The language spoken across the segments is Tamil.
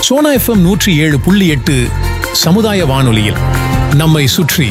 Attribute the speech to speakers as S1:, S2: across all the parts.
S1: சோனா எஃப்எம் நூற்றி ஏழு புள்ளி எட்டு சமுதாய வானொலியில் நம்மை சுற்றி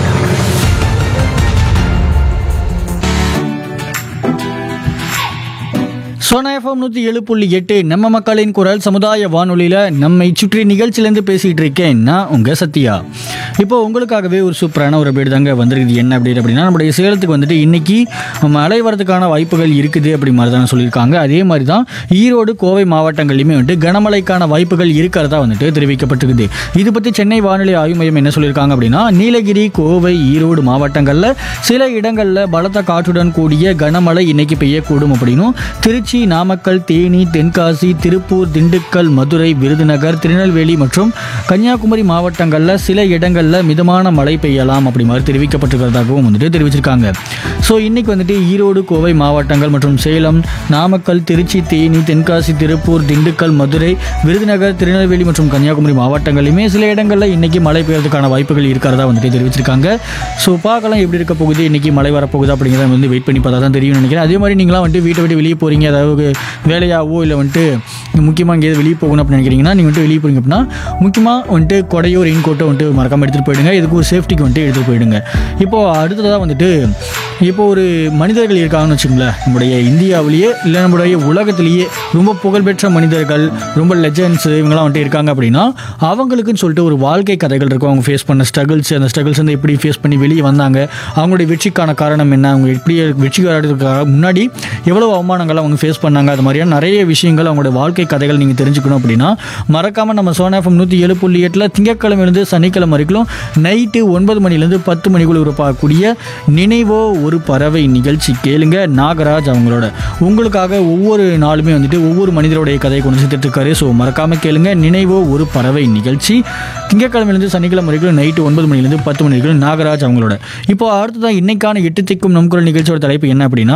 S2: சோனா எஃப்எம் நூற்றி ஏழு புள்ளி எட்டு நம்ம மக்களின் குரல் சமுதாய வானொலியில் நம்மை சுற்றி நிகழ்ச்சியிலேருந்து பேசிகிட்டு இருக்கேன் நான் உங்கள் சத்யா இப்போ உங்களுக்காகவே ஒரு சூப்பரான ஒரு அப்டேட் தாங்க வந்திருக்குது என்ன அப்டேட் அப்படின்னா நம்முடைய சேலத்துக்கு வந்துட்டு இன்னைக்கு மழை வரதுக்கான வாய்ப்புகள் இருக்குது அப்படி மாதிரி தான் சொல்லியிருக்காங்க அதே மாதிரி தான் ஈரோடு கோவை மாவட்டங்கள்லையுமே வந்துட்டு கனமழைக்கான வாய்ப்புகள் இருக்கிறதா வந்துட்டு தெரிவிக்கப்பட்டிருக்குது இது பற்றி சென்னை வானிலை ஆய்வு மையம் என்ன சொல்லியிருக்காங்க அப்படின்னா நீலகிரி கோவை ஈரோடு மாவட்டங்களில் சில இடங்களில் பலத்த காற்றுடன் கூடிய கனமழை இன்னைக்கு பெய்யக்கூடும் அப்படின்னும் திருச்சி நாமக்கல் தேனி தென்காசி திருப்பூர் திண்டுக்கல் மதுரை விருதுநகர் திருநெல்வேலி மற்றும் கன்னியாகுமரி மாவட்டங்களில் சில இடங்களில் மிதமான மழை பெய்யலாம் அப்படி மாதிரி தெரிவிக்கப்பட்டிருக்கிறதாகவும் வந்துட்டு தெரிவிச்சிருக்காங்க ஸோ இன்னைக்கு வந்துட்டு ஈரோடு கோவை மாவட்டங்கள் மற்றும் சேலம் நாமக்கல் திருச்சி தேனி தென்காசி திருப்பூர் திண்டுக்கல் மதுரை விருதுநகர் திருநெல்வேலி மற்றும் கன்னியாகுமரி மாவட்டங்களிலுமே சில இடங்களில் இன்னைக்கு மழை பெய்யறதுக்கான வாய்ப்புகள் இருக்கிறதா வந்துட்டு தெரிவிச்சிருக்காங்க ஸோ பார்க்கலாம் எப்படி இருக்க போகுது இன்னைக்கு மழை வரப்போகுது அப்படிங்கிறத வந்து வெயிட் பண்ணி பார்த்தா தான் தெரியும்னு நினைக்கிறேன் அதே மாதிரி நீங்களாம் வந்துட்டு வீட்டை விட்டு வெளியே போகிறீங்க அதாவது வேலையாவோ இல்லை வந்துட்டு முக்கியமாக எங்கேயாவது வெளியே போகணும் அப்படின்னு நினைக்கிறீங்கன்னா நீங்கள் வந்துட்டு வெளியே போகிறீங்க அப்படின்னா முக்கியமாக வந்துட்டு கொடையோ ரெயின் கோட்டோ வந்துட்டு மறக்காமல் எடுத்துகிட்டு போயிடுங்க இதுக்கு ஒரு சேஃப்டிக்கு வந்துட்டு எடுத்துகிட்டு போயிடுங்க இப்போது அடுத்ததாக வந்துட்டு இப்போ ஒரு மனிதர்கள் இருக்காங்கன்னு வச்சுங்களேன் நம்முடைய இந்தியாவிலேயே இல்லை நம்முடைய உலகத்திலேயே ரொம்ப புகழ்பெற்ற மனிதர்கள் ரொம்ப லெஜண்ட்ஸ் இவங்கெல்லாம் வந்துட்டு இருக்காங்க அப்படின்னா அவங்களுக்குன்னு சொல்லிட்டு ஒரு வாழ்க்கை கதைகள் இருக்கும் அவங்க ஃபேஸ் பண்ண ஸ்ட்ரகிள்ஸ் அந்த ஸ்ட்ரகிள்ஸ் வந்து எப்படி ஃபேஸ் பண்ணி வெளியே வந்தாங்க அவங்களுடைய வெற்றிக்கான காரணம் என்ன அவங்க எப்படி வெற்றி காரணத்துக்காக முன்னாடி எவ்வளோ அவமானங்கள் அவங்க ஃபேஸ் பண்ணாங்க அது மாதிரியான நிறைய விஷயங்கள் அவங்களுடைய வாழ்க்கை கதைகள் நீங்கள் தெரிஞ்சுக்கணும் அப்படின்னா மறக்காமல் நம்ம சோனா எஃப்எம் நூற்றி ஏழு புள்ளி எட்டில் திங்கக்கிழமையிலேருந்து சனிக்கிழமை வரைக்கும் நைட்டு ஒன்பது மணிலேருந்து பத்து மணிக்குள்ள உருப்பாக்கக்கூடிய நினைவோ ஒரு பறவை நிகழ்ச்சி கேளுங்க நாகராஜ் அவங்களோட உங்களுக்காக ஒவ்வொரு நாளுமே வந்துட்டு ஒவ்வொரு மனிதருடைய கதையை கொண்டு சேர்த்துட்டு இருக்காரு ஸோ மறக்காமல் கேளுங்க நினைவோ ஒரு பறவை நிகழ்ச்சி திங்கக்கிழமையிலேருந்து சனிக்கிழமை வரைக்கும் நைட்டு ஒன்பது மணிலேருந்து பத்து மணி வரைக்கும் நாகராஜ் அவங்களோட இப்போ அடுத்ததான் இன்னைக்கான எட்டு திக்கும் நம் குரல் நிகழ்ச்சியோட தலைப்பு என்ன அப்படின்னா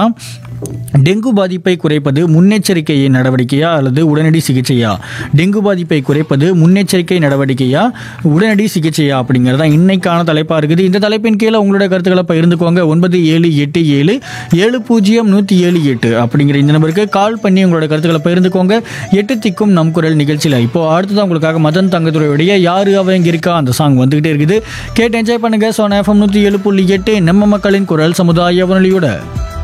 S2: டெங்கு பாதிப்பை குறைப்பது முன்னெச்சரிக்கை நடவடிக்கையா அல்லது உடனடி சிகிச்சையா டெங்கு பாதிப்பை குறைப்பது முன்னெச்சரிக்கை நடவடிக்கையா உடனடி சிகிச்சையா அப்படிங்கிறது தான் இன்னைக்கான தலைப்பாக இருக்குது இந்த தலைப்பின் கீழே உங்களோட கருத்துக்களை பகிர்ந்துக்கோங்க ஒன்பது ஏழு எட்டு ஏழு ஏழு பூஜ்ஜியம் நூற்றி ஏழு எட்டு அப்படிங்கிற இந்த நம்பருக்கு கால் பண்ணி உங்களோட கருத்துக்களை பகிர்ந்துக்கோங்க எட்டு திக்கும் நம் குரல் நிகழ்ச்சியில் இப்போ அடுத்ததான் உங்களுக்காக மதன் தங்கத்துறையுடைய யாரு அவங்க இருக்கா அந்த சாங் வந்துகிட்டே இருக்குது கேட்டு என்ஜாய் பண்ணுங்க சோனா எஃப்எம் நூற்றி ஏழு புள்ளி எட்டு நம்ம மக்களின் குரல் சமுதாய வானொலியோட